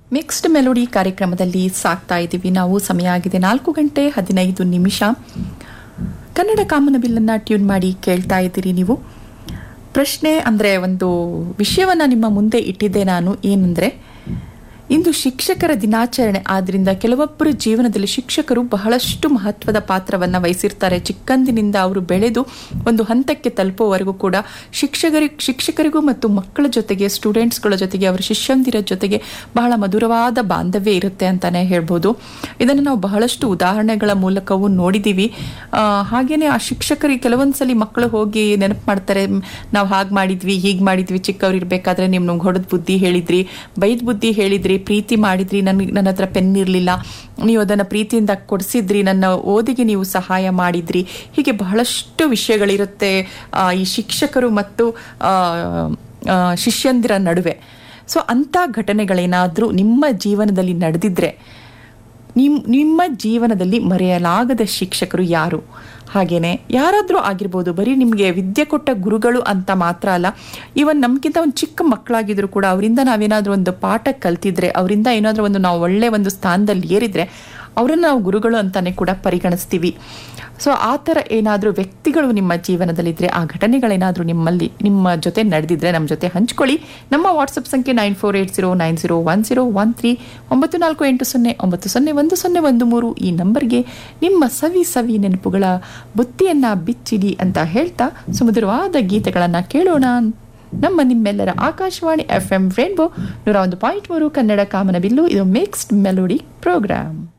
mixed melody ಕಾರ್ಯಕ್ರಮದಲ್ಲಿ ಸಾಕ್ತಾ ಇದ್ದೀವಿ ನಾವು ಸಮಯ ಆಗಿದೆ ನಾಲ್ಕು ಗಂಟೆ ಹದಿನೈದು ನಿಮಿಷ ಕನ್ನಡ ಕಾಮನಬಿಲ್ಲನ್ನು ಟ್ಯೂನ್ ಮಾಡಿ ಕೇಳ್ತಾ ಇದ್ದೀರಿ ನೀವು ಪ್ರಶ್ನೆ ಅಂದರೆ ಒಂದು ವಿಷಯವನ್ನು ನಿಮ್ಮ ಮುಂದೆ ಇಟ್ಟಿದ್ದೆ ನಾನು ಏನಂದರೆ ಇಂದು ಶಿಕ್ಷಕರ ದಿನಾಚರಣೆ ಆದ್ರಿಂದ ಕೆಲವೊಬ್ಬರು ಜೀವನದಲ್ಲಿ ಶಿಕ್ಷಕರು ಬಹಳಷ್ಟು ಮಹತ್ವದ ಪಾತ್ರವನ್ನು ವಹಿಸಿರ್ತಾರೆ ಚಿಕ್ಕಂದಿನಿಂದ ಅವರು ಬೆಳೆದು ಒಂದು ಹಂತಕ್ಕೆ ತಲುಪುವವರೆಗೂ ಕೂಡ ಶಿಕ್ಷಕರಿ ಶಿಕ್ಷಕರಿಗೂ ಮತ್ತು ಮಕ್ಕಳ ಜೊತೆಗೆ ಸ್ಟೂಡೆಂಟ್ಸ್ಗಳ ಜೊತೆಗೆ ಅವರ ಶಿಷ್ಯಂದಿರ ಜೊತೆಗೆ ಬಹಳ ಮಧುರವಾದ ಬಾಂಧವ್ಯ ಇರುತ್ತೆ ಅಂತಾನೆ ಹೇಳ್ಬೋದು ಇದನ್ನು ನಾವು ಬಹಳಷ್ಟು ಉದಾಹರಣೆಗಳ ಮೂಲಕವೂ ನೋಡಿದ್ದೀವಿ ಆ, ಹಾಗೇನೆ ಆ ಶಿಕ್ಷಕರಿಗೆ ಕೆಲವೊಂದ್ಸಲಿ ಮಕ್ಕಳು ಹೋಗಿ ನೆನಪು ಮಾಡ್ತಾರೆ ನಾವು ಹಾಗೆ ಮಾಡಿದ್ವಿ ಹೀಗೆ ಮಾಡಿದ್ವಿ ಚಿಕ್ಕವ್ರು ಇರಬೇಕಾದ್ರೆ ನೀವು ನಮ್ಗೆ ಹೊಡೆದ ಬುದ್ಧಿ ಹೇಳಿದ್ರಿ ಬೈದ್ ಬುದ್ಧಿ ಹೇಳಿದ್ರಿ ಪ್ರೀತಿ ಮಾಡಿದ್ರಿ ನನಗೆ ನನ್ನ ಹತ್ರ ಪೆನ್ ಇರಲಿಲ್ಲ ನೀವು ಅದನ್ನು ಪ್ರೀತಿಯಿಂದ ಕೊಡಿಸಿದ್ರಿ ನನ್ನ ಓದಿಗೆ ನೀವು ಸಹಾಯ ಮಾಡಿದ್ರಿ ಹೀಗೆ ಬಹಳಷ್ಟು ವಿಷಯಗಳಿರುತ್ತೆ ಆ, ಈ ಶಿಕ್ಷಕರು ಮತ್ತು ಆ, ಆ, ಶಿಷ್ಯಂದಿರ ನಡುವೆ ಸೊ ಅಂಥ ಘಟನೆಗಳೇನಾದರೂ ನಿಮ್ಮ ಜೀವನದಲ್ಲಿ ನಡೆದಿದ್ರೆ ನಿಮ್ ನಿಮ್ಮ ಜೀವನದಲ್ಲಿ ಮರೆಯಲಾಗದ ಶಿಕ್ಷಕರು ಯಾರು ಹಾಗೇನೆ ಯಾರಾದರೂ ಆಗಿರ್ಬೋದು ಬರೀ ನಿಮಗೆ ವಿದ್ಯೆ ಕೊಟ್ಟ ಗುರುಗಳು ಅಂತ ಮಾತ್ರ ಅಲ್ಲ ಇವನ್ ನಮ್ಗಿಂತ ಒಂದು ಚಿಕ್ಕ ಮಕ್ಕಳಾಗಿದ್ರು ಕೂಡ ಅವರಿಂದ ನಾವೇನಾದ್ರೂ ಒಂದು ಪಾಠ ಕಲ್ತಿದ್ರೆ ಅವರಿಂದ ಏನಾದರೂ ಒಂದು ನಾವು ಒಳ್ಳೆ ಒಂದು ಸ್ಥಾನದಲ್ಲಿ ಏರಿದ್ರೆ ಅವರನ್ನು ನಾವು ಗುರುಗಳು ಅಂತಾನೆ ಕೂಡ ಪರಿಗಣಿಸ್ತೀವಿ ಸೊ ಆ ಥರ ಏನಾದರೂ ವ್ಯಕ್ತಿಗಳು ನಿಮ್ಮ ಜೀವನದಲ್ಲಿದ್ದರೆ ಆ ಘಟನೆಗಳೇನಾದರೂ ನಿಮ್ಮಲ್ಲಿ ನಿಮ್ಮ ಜೊತೆ ನಡೆದಿದ್ರೆ ನಮ್ಮ ಜೊತೆ ಹಂಚ್ಕೊಳ್ಳಿ ನಮ್ಮ ವಾಟ್ಸಪ್ ಸಂಖ್ಯೆ nine four eight zero nine zero one zero one three ಒಂಬತ್ತು ನಾಲ್ಕು ಎಂಟು ಸೊನ್ನೆ ಒಂಬತ್ತು ಸೊನ್ನೆ ಒಂದು ಸೊನ್ನೆ ಒಂದು ಮೂರು ಈ ನಂಬರ್ಗೆ ನಿಮ್ಮ ಸವಿ ಸವಿ ನೆನಪುಗಳ ಬುತ್ತಿಯನ್ನು ಬಿಚ್ಚಿಡಿ ಅಂತ ಹೇಳ್ತಾ ಸುಮಧುರವಾದ ಗೀತೆಗಳನ್ನು ಕೇಳೋಣ ನಮ್ಮ ನಿಮ್ಮೆಲ್ಲರ ಆಕಾಶವಾಣಿ ಎಫ್ ಎಂ ರೇನ್ಬೋ ನೂರ ಒಂದು ಪಾಯಿಂಟ್ ಮೂರು ಕನ್ನಡ ಕಾಮನಬಿಲ್ಲು ಇದು ಮಿಕ್ಸ್ಡ್ ಮೆಲೋಡಿ ಪ್ರೋಗ್ರಾಮ್